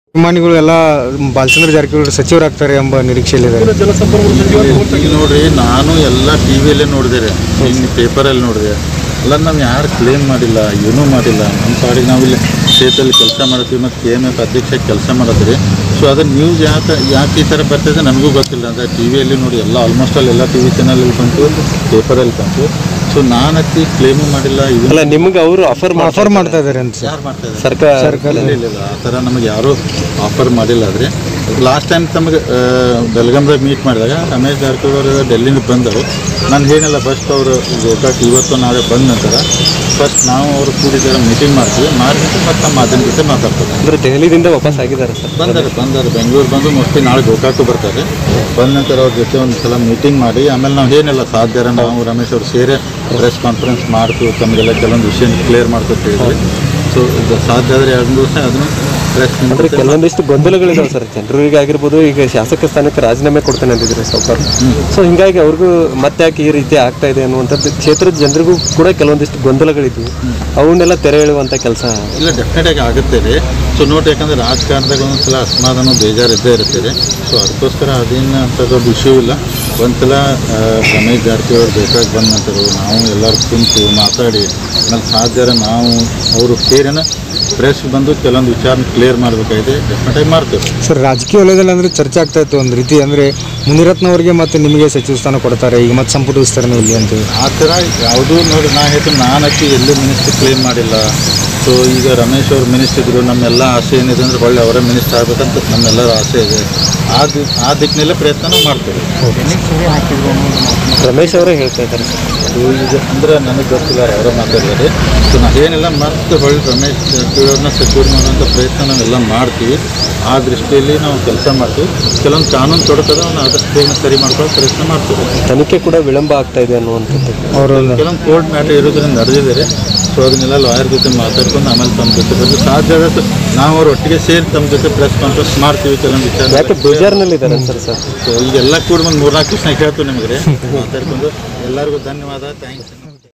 ಅಭಿಮಾನಿಗಳು ಎಲ್ಲ ಬಾಲಚಂದ್ರ ಜಾರಕಿಹೊಳಿ ಸಚಿವರಾಗ್ತಾರೆ ಎಂಬ ನಿರೀಕ್ಷೆಯಲ್ಲಿದ್ದಾರೆ ಈಗ ನೋಡ್ರಿ ನಾನು ಎಲ್ಲ ಟಿ ವಿಯಲ್ಲೇ ನೋಡಿದೆ ಇನ್ನು ಪೇಪರಲ್ಲಿ ನೋಡಿದೆ ಎಲ್ಲ ನಾವು ಯಾರು ಕ್ಲೇಮ್ ಮಾಡಿಲ್ಲ ಏನೂ ಮಾಡಿಲ್ಲ ನಮ್ಮ ಪಾಡಿಗೆ ನಾವಿಲ್ಲಿ ಕ್ಷೇತ್ರದಲ್ಲಿ ಕೆಲಸ ಮಾಡ್ತೀವಿ ಮತ್ತು ಕೆ ಎಮ್ ಎಫ್ ಅಧ್ಯಕ್ಷ ಕೆಲಸ ಮಾಡಿದ್ರಿ ಸೊ ಅದ್ರ ನ್ಯೂಸ್ ಯಾಕೆ ಯಾಕೆ ಈ ಥರ ಬರ್ತಿದೆ ನನಗೂ ಗೊತ್ತಿಲ್ಲ ಅಂದರೆ ಟಿ ವಿಯಲ್ಲಿ ನೋಡಿ ಎಲ್ಲ ಆಲ್ಮೋಸ್ಟ್ ಅಲ್ಲಿ ಎಲ್ಲ ಟಿ ವಿ ಚಾನಲಲ್ಲಿ ಬಂತು ಪೇಪರಲ್ಲಿ ಬಂತು ಸೊ ನಾನು ಅತಿ ಕ್ಲೇಮು ಮಾಡಿಲ್ಲ ಇದು ಅಲ್ಲ ನಿಮ್ಗೆ ಅವರು ಆಫರ್ ಆಫರ್ ಮಾಡ್ತಾ ಇದ್ದಾರೆ ಅಂತ ಸರ್ ಯಾರು ಮಾಡ್ತಾ ಇದ್ದಾರೆ ಸರ್ಕಾರ ಇಲ್ಲ ಇಲ್ಲ ಇಲ್ಲ ಆ ಥರ ನಮಗೆ ಯಾರೂ ಆಫರ್ ಮಾಡಿಲ್ಲ ಆದರೆ ಲಾಸ್ಟ್ ಟೈಮ್ ತಮಗೆ ಬೆಲ್ಗಾಮ್ದಾಗ ಮೀಟ್ ಮಾಡಿದಾಗ ರಮೇಶ್ ಜಾರಕಿಹೊಳಿ ಅವರು ಡೆಲ್ಲಿಂದ ಬಂದರು ನಾನು ಏನಿಲ್ಲ ಫಸ್ಟ್ ಅವರು ಗೋಕಾಕ್ ಇವತ್ತು ನಾಳೆ ಬಂದ ನಂತರ ಫಸ್ಟ್ ನಾವು ಅವರು ಕೂಡಿದ್ದಾರೆ ಮೀಟಿಂಗ್ ಮಾಡ್ತೀವಿ ಮಾಡಿಬಿಟ್ಟು ಮತ್ತೆ ನಮ್ಮ ಮಾಧ್ಯಮ ಜೊತೆ ಮಾತಾಡ್ತಾರೆ ಅಂದ್ರೆ ದೆಹಲಿದಿಂದ ವಾಪಸ್ ಆಗಿದ್ದಾರೆ ಸರ್ ಬಂದಾರೆ ಬಂದಾರೆ ಬೆಂಗಳೂರು ಬಂದು ಮೋಸ್ಟ್ಲಿ ನಾಳೆ ಗೋಕಾಕು ಬರ್ತಾರೆ ಬಂದ ನಂತರ ಅವ್ರ ಜೊತೆ ಒಂದು ಸಲ ಮೀಟಿಂಗ್ ಮಾಡಿ ಆಮೇಲೆ ನಾವು ಏನಿಲ್ಲ ಸಾಧ್ಯ ನಾವು ರಮೇಶ್ ಅವ್ರು ಸೇರಿ ಪ್ರೆಸ್ ಕಾನ್ಫರೆನ್ಸ್ ಮಾಡ್ತೀವಿ ತಮಗೆಲ್ಲ ಕೆಲವೊಂದು ವಿಷಯ ಕ್ಲಿಯರ್ ಮಾಡ್ಕೊತ ಹೇಳಿದ್ವಿ ಸೊ ಸಾಧ್ಯ ಆದರೆ ಎರಡು ದಿವಸ ಅದನ್ನು ಪ್ರೆಸ್ ಅಂದ್ರೆ ಕೆಲವೊಂದಿಷ್ಟು ಗೊಂದಲಗಳಿದಾವೆ ಸರ್ ಜನರಿಗೆ ಆಗಿರ್ಬೋದು ಈಗ ಶಾಸಕ ಸ್ಥಾನಕ್ಕೆ ರಾಜೀನಾಮೆ ಕೊಡ್ತೇನೆ ಅಂದಿದ್ರು ಸಾವುಕಾರ ಸೊ ಹಿಂಗಾಗಿ ಅವ್ರಿಗೂ ಮತ್ತೆ ಯಾಕೆ ಈ ರೀತಿ ಆಗ್ತಾ ಇದೆ ಅನ್ನುವಂಥದ್ದು ಕ್ಷೇತ್ರದ ಜನರಿಗೂ ಕೂಡ ಕೆಲವೊಂದಿಷ್ಟು ಗೊಂದಲಗಳಿದ್ವು ಅವನ್ನೆಲ್ಲ ತೆರೆ ಎಳುವಂಥ ಕೆಲಸ ಇಲ್ಲ ಡೆಫಿನೆಟ್ ಆಗಿ ಆಗುತ್ತೆ ರೀ ಸೊ ನೋಡಿ ಯಾಕಂದ್ರೆ ರಾಜಕಾರಣದಾಗ ಒಂದೊಂದ್ಸಲ ಅಸಮಾಧಾನ ಬೇಜಾರು ಇದ್ದೇ ಇರುತ್ತೆ ರೀ ಸೊ ಅದಕ್ಕೋಸ್ಕರ ಅದೇನು ಅಂತ ದೊಡ್ಡ ಇಶ್ಯೂ ಇಲ್ಲ ಒಂದ್ಸಲ ಆ, ರಮೇಶ್ ಜಾರಕಿಹೊಳಿ ಬೇಕಾಗಿ ಬಂದ ನಂತರ ನಾವು ಎಲ್ಲರೂ ಕುಂತು ಮಾತಾಡಿ ಆಮೇಲೆ ಸಾಧ್ಯ ನಾವು ಅವರು ಸೇರಿನ ಪ್ರೆಸ್ ಬಂದು ಕೆಲವೊಂದು ವಿಚಾರನ ಕ್ಲಿಯರ್ ಮಾಡಬೇಕಾಗಿದೆ ಡೆಫಿನೆಟ್ ಆಗಿ ಮಾಡ್ತೇವೆ ಸರ್ ರಾಜಕೀಯ ವಲಯದಲ್ಲಿ ಅಂದ್ರೆ ಚರ್ಚೆ ಆಗ್ತಾ ಇತ್ತು ಒಂದು ರೀತಿ ಅಂದ್ರೆ ಮುನಿರತ್ನವರಿಗೆ ಮತ್ತೆ ನಿಮಗೆ ಸಚಿವ ಸ್ಥಾನ ಕೊಡ್ತಾರೆ ಈಗ ಮತ್ತೆ ಸಂಪುಟ ವಿಸ್ತರಣೆ ಇಲ್ಲಿ ಅಂತ ಆ ಥರ ಯಾವುದೂ ನೋಡಿ ನಾ ಹೇಳ್ತೀನಿ ನಾನು ಅಕ್ಕಿ ಎಲ್ಲೂ ಮಿನಿಸ್ಟ್ರಿ ಕ್ಲೇಮ್ ಮಾಡಿಲ್ಲ ಸೊ ಈಗ ರಮೇಶ್ ಅವ್ರು ಮಿನಿಸ್ಟರ್ ಇದ್ರು ನಮ್ಮೆಲ್ಲ ಆಸೆ ಏನಿದೆ ಅಂದ್ರೆ ಒಳ್ಳೆ ಅವರೇ ಮಿನಿಸ್ಟರ್ ಆಗ್ಬೇಕಂತ ನಮ್ಮೆಲ್ಲರ ಆಸೆ ಇದೆ ಆ ದಿ ಆ ದಿಕ್ಕಿನಲ್ಲೇ ಪ್ರಯತ್ನ ನಾವು ಮಾಡ್ತೇವೆ ರಮೇಶ್ ಅವರೇ ಹೇಳ್ತಾ ಇದ್ದಾರೆ ಸರ್ ಅದು ಈಗ ಅಂದ್ರೆ ನನಗೆ ಗೊತ್ತಿಲ್ಲ ಅವರ ಮಾತಾಡಿದ್ದಾರೆ ಸೊ ನಾವೇನೆಲ್ಲ ಮತ್ತೆ ಹೊಳ್ಳಿ ರಮೇಶ್ ಜಾರಕಿಹೊಳಿಯವ್ರನ್ನ ಸಚಿವರು ಮಾಡುವಂಥ ಪ್ರಯತ್ನ ನಾವೆಲ್ಲ ಮಾಡ್ತೀವಿ ಆ ದೃಷ್ಟಿಯಲ್ಲಿ ನಾವು ಕೆಲಸ ಮಾಡ್ತೀವಿ ಕೆಲವೊಂದು ಕಾನೂನು ತೊಡಕದ ನಾವು ಆದಷ್ಟು ಬೇಗ ಸರಿ ಮಾಡ್ಕೊಳ್ಳೋ ಪ್ರಯತ್ನ ಮಾಡ್ತೀವಿ ತನಿಖೆ ಕೂಡ ವಿಳಂಬ ಆಗ್ತಾ ಇದೆ ಅನ್ನುವಂಥದ್ದು ಅವರು ಕೆಲವೊಂದು ಕೋರ್ಟ್ ಮ್ಯಾಟರ್ ಇರೋದ್ರಿಂದ ನಡೆದಿದ್ದಾರೆ ಸೊ ಅದನ್ನೆಲ್ಲ ಲಾಯರ್ ಜೊತೆ ಮಾತಾಡ್ಕೊಂಡು ಆಮೇಲೆ ತಮ್ಮ ಜೊತೆ ಬಂದು ಸಾಧ್ಯ ಆದಷ್ಟು ನಾವು ಅವ್ರ ಒಟ್ಟಿಗೆ ಸೇರಿ ತಮ್ಮ ಜೊತೆ ಪ್ರೆಸ್ ಕಾನ್ಫರೆನ್ಸ್ ಮಾಡ್ತೀವಿ ಕೆಲವೊಂದು ವಿಚಾರ ಯಾಕೆ ಬೇಜಾರಿನಲ್ಲಿದ್ದಾರೆ ಸರ್ ಸರ್ ಸೊ ಈಗೆಲ್ಲ ಕೂಡ ಒಂದು ಮೂರ್ನಾಲ್ಕು ದಿವಸ ಹೇಳ್ತೀವಿ ನಿಮಗೆ ಮಾತಾಡ್ಕೊಂಡು ಎಲ್ಲರಿಗೂ ಧನ್ಯವಾದ ಥ್ಯಾಂಕ್ಸ್